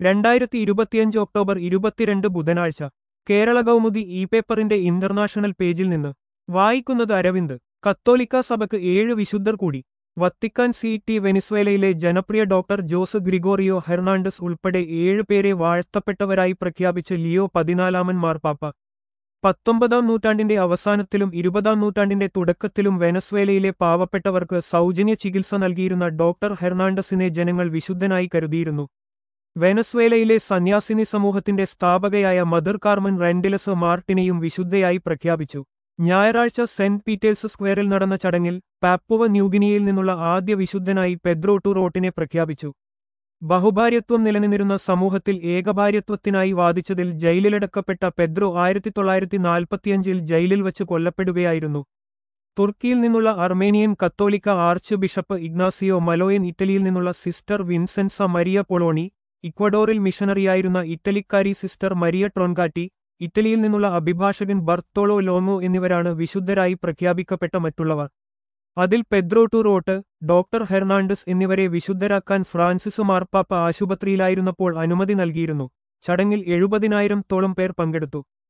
രണ്ടായിരത്തി ഇരുപത്തിയഞ്ച് ഒക്ടോബർ ഇരുപത്തിരണ്ട് ബുധനാഴ്ച കേരള കൗമുദി ഇ പേപ്പറിന്റെ ഇന്റർനാഷണൽ പേജിൽ നിന്ന് വായിക്കുന്നത് അരവിന്ദ് കത്തോലിക്ക സഭയ്ക്ക് ഏഴ് വിശുദ്ധർ കൂടി വത്തിക്കാൻ സി ടി വെനിസ്വേലയിലെ ജനപ്രിയ ഡോക്ടർ ജോസ് ഗ്രിഗോറിയോ ഹെർണാണ്ടസ് ഉൾപ്പെടെ ഏഴ് പേരെ വാഴ്ത്തപ്പെട്ടവരായി പ്രഖ്യാപിച്ച് ലിയോ പതിനാലാമൻ മാർപ്പാപ്പ പത്തൊമ്പതാം നൂറ്റാണ്ടിന്റെ അവസാനത്തിലും ഇരുപതാം നൂറ്റാണ്ടിന്റെ തുടക്കത്തിലും വെനസ്വേലയിലെ പാവപ്പെട്ടവർക്ക് സൗജന്യ ചികിത്സ നൽകിയിരുന്ന ഡോക്ടർ ഹെർണാണ്ടസിനെ ജനങ്ങൾ വിശുദ്ധനായി കരുതിയിരുന്നു വെനസ്വേലയിലെ സന്യാസിനി സമൂഹത്തിന്റെ സ്ഥാപകയായ മദർ കാർമൻ റെൻഡിലസ് മാർട്ടിനെയും വിശുദ്ധയായി പ്രഖ്യാപിച്ചു ഞായറാഴ്ച സെന്റ് പീറ്റേഴ്സ് സ്ക്വയറിൽ നടന്ന ചടങ്ങിൽ പാപ്പുവ ന്യൂഗിനിയയിൽ നിന്നുള്ള ആദ്യ വിശുദ്ധനായി പെദ്രോ ടു റോട്ടിനെ പ്രഖ്യാപിച്ചു ബഹുഭാര്യത്വം നിലനിന്നിരുന്ന സമൂഹത്തിൽ ഏകഭാര്യത്വത്തിനായി വാദിച്ചതിൽ ജയിലിലടക്കപ്പെട്ട പെദ്രോ ആയിരത്തി തൊള്ളായിരത്തി നാൽപ്പത്തിയഞ്ചിൽ ജയിലിൽ വച്ച് കൊല്ലപ്പെടുകയായിരുന്നു തുർക്കിയിൽ നിന്നുള്ള അർമേനിയൻ കത്തോലിക്ക ആർച്ച് ബിഷപ്പ് ഇഗ്നാസിയോ മലോയൻ ഇറ്റലിയിൽ നിന്നുള്ള സിസ്റ്റർ വിൻസെൻസ മരിയ പൊളോണി ഇക്വഡോറിൽ മിഷണറിയായിരുന്ന ഇറ്റലിക്കാരി സിസ്റ്റർ മരിയ ട്രോൺകാറ്റി ഇറ്റലിയിൽ നിന്നുള്ള അഭിഭാഷകൻ ബർത്തോളോ ലോമോ എന്നിവരാണ് വിശുദ്ധരായി പ്രഖ്യാപിക്കപ്പെട്ട മറ്റുള്ളവർ അതിൽ പെദ്രോ ടു റോട്ട് ഡോക്ടർ ഹെർണാണ്ടസ് എന്നിവരെ വിശുദ്ധരാക്കാൻ ഫ്രാൻസിസ് മാർപ്പാപ്പ ആശുപത്രിയിലായിരുന്നപ്പോൾ അനുമതി നൽകിയിരുന്നു ചടങ്ങിൽ എഴുപതിനായിരം തോളം പേർ പങ്കെടുത്തു